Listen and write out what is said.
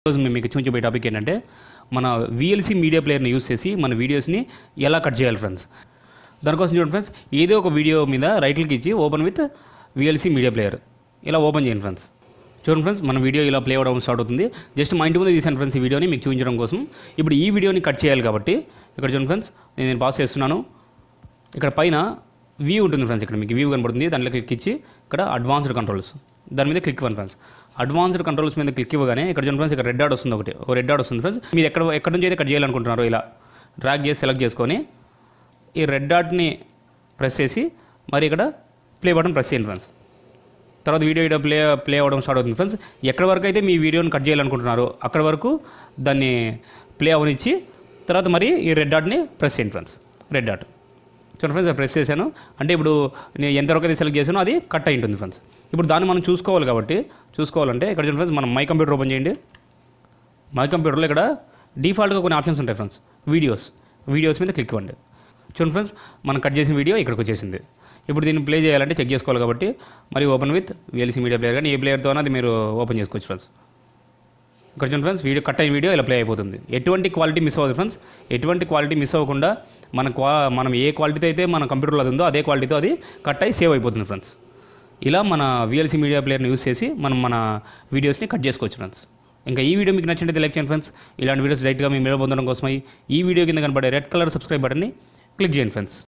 ఈరోజు మేము మీకు చూపించబోయే టాపిక్ ఏంటంటే మన విఎల్సి మీడియా ప్లేయర్ని యూస్ చేసి మన వీడియోస్ని ఎలా కట్ చేయాలి ఫ్రెండ్స్ దానికోసం చూడండి ఫ్రెండ్స్ ఏదో ఒక వీడియో మీద రైట్ క్లిక్ ఇచ్చి open with VLC media player ఇలా ఓపెన్ చేయండి ఫ్రెండ్స్ చూడండి ఫ్రెండ్స్ మన వీడియో ఇలా ప్లే అవ్వడం స్టార్ట్ అవుతుంది జస్ట్ మా ఇంటి ముందు తీసాను ఫ్రెండ్స్ ఈ వీడియోని మీకు చూపించడం కోసం ఇప్పుడు ఈ వీడియోని కట్ చేయాలి కాబట్టి ఇక్కడ చూడండి ఫ్రెండ్స్ నేను నేను పాస్ చేస్తున్నాను ఇక్కడ పైన వ్యూ ఉంటుంది ఫ్రెండ్స్ ఇక్కడ మీకు వ్యూ కనబడుతుంది దాంట్లో క్లిక్ ఇచ్చి ఇక్కడ అడ్వాన్స్డ్ కంట్రోల్స్ దాని మీద క్లిక్ ఇవ్వండి ఫ్రెండ్స్ అడ్వాన్స్డ్ కంట్రోల్స్ మీద క్లిక్ ఇవ్వగానే ఇక్కడ చూడండి ఫ్రెండ్స్ ఇక్కడ రెడ్ డాట్ వస్తుంది ఒకటి ఒక రెడ్ డాట్ వస్తుంది ఫ్రెండ్స్ మీరు ఎక్కడ ఎక్కడ నుంచి అయితే కట్ చేయాలనుకుంటున్నారో ఇలా డ్రాగ్ చేసి సెలెక్ట్ చేసుకొని ఈ రెడ్ డాట్ని ప్రెస్ చేసి మరి ఇక్కడ ప్లే బటన్ ప్రెస్ చేయండి ఫ్రెండ్స్ తర్వాత వీడియో ఇక్కడ ప్లే ప్లే అవ్వడం స్టార్ట్ అవుతుంది ఫ్రెండ్స్ ఎక్కడి వరకు అయితే మీ వీడియోని కట్ చేయాలనుకుంటున్నారో అక్కడ వరకు దాన్ని ప్లే అవనిచ్చి తర్వాత మరి ఈ రెడ్ డాట్ని ప్రెస్ చేయండి ఫ్రెండ్స్ రెడ్ డాట్ చూడండి ఫ్రెండ్స్ ప్రెస్ చేశాను అంటే ఇప్పుడు నేను ఎంతవరకు అయితే సెలెక్ట్ చేశానో అది కట్ అయి ఉంటుంది ఫ్రెండ్స్ ఇప్పుడు దాన్ని మనం చూసుకోవాలి కాబట్టి చూసుకోవాలంటే ఇక్కడ చూడండి ఫ్రెండ్స్ మనం మై కంప్యూటర్ ఓపెన్ చేయండి మై కంప్యూటర్లో ఇక్కడ డిఫాల్ట్గా కొన్ని ఆప్షన్స్ ఉంటాయి ఫ్రెండ్స్ వీడియోస్ వీడియోస్ మీద క్లిక్ ఇవ్వండి చూడండి ఫ్రెండ్స్ మనం కట్ చేసిన వీడియో ఇక్కడికి వచ్చేసింది ఇప్పుడు దీన్ని ప్లే చేయాలంటే చెక్ చేసుకోవాలి కాబట్టి మరి open with VLC media player కానీ ఏ ప్లేయర్తో అది మీరు ఓపెన్ చేసుకోవచ్చు ఫ్రెండ్స్ ఇక్కడ చూడండి ఫ్రెండ్స్ వీడియో కట్ అయిన వీడియో ఇలా ప్లే అయిపోతుంది ఎటువంటి క్వాలిటీ మిస్ అవ్వదు ఫ్రెండ్స్ ఎటువంటి క్వాలిటీ మిస్ అవ్వకుండా మన క్వా మనం ఏ క్వాలిటీతో అయితే మన కంప్యూటర్లో అది ఉందో అదే క్వాలిటీతో అది కట్ అయి సేవ్ అయిపోతుంది ఫ్రెండ్స్ ఇలా మన విఎల్సీ మీడియా ప్లేయర్ని యూస్ చేసి మనం మన వీడియోస్ని కట్ చేసుకోవచ్చు ఫ్రెండ్స్ ఇంకా ఈ వీడియో మీకు నచ్చినట్లయితే లైక్ చేయండి ఫ్రెండ్స్ ఇలాంటి వీడియోస్ డైరెక్ట్గా మీ మీద పొందడం కోసమై ఈ వీడియో కింద కనబడే రెడ్ కలర్ సబ్స్క్రైబ్ బటన్ని క్లిక్ చేయండి ఫ్రెండ్స్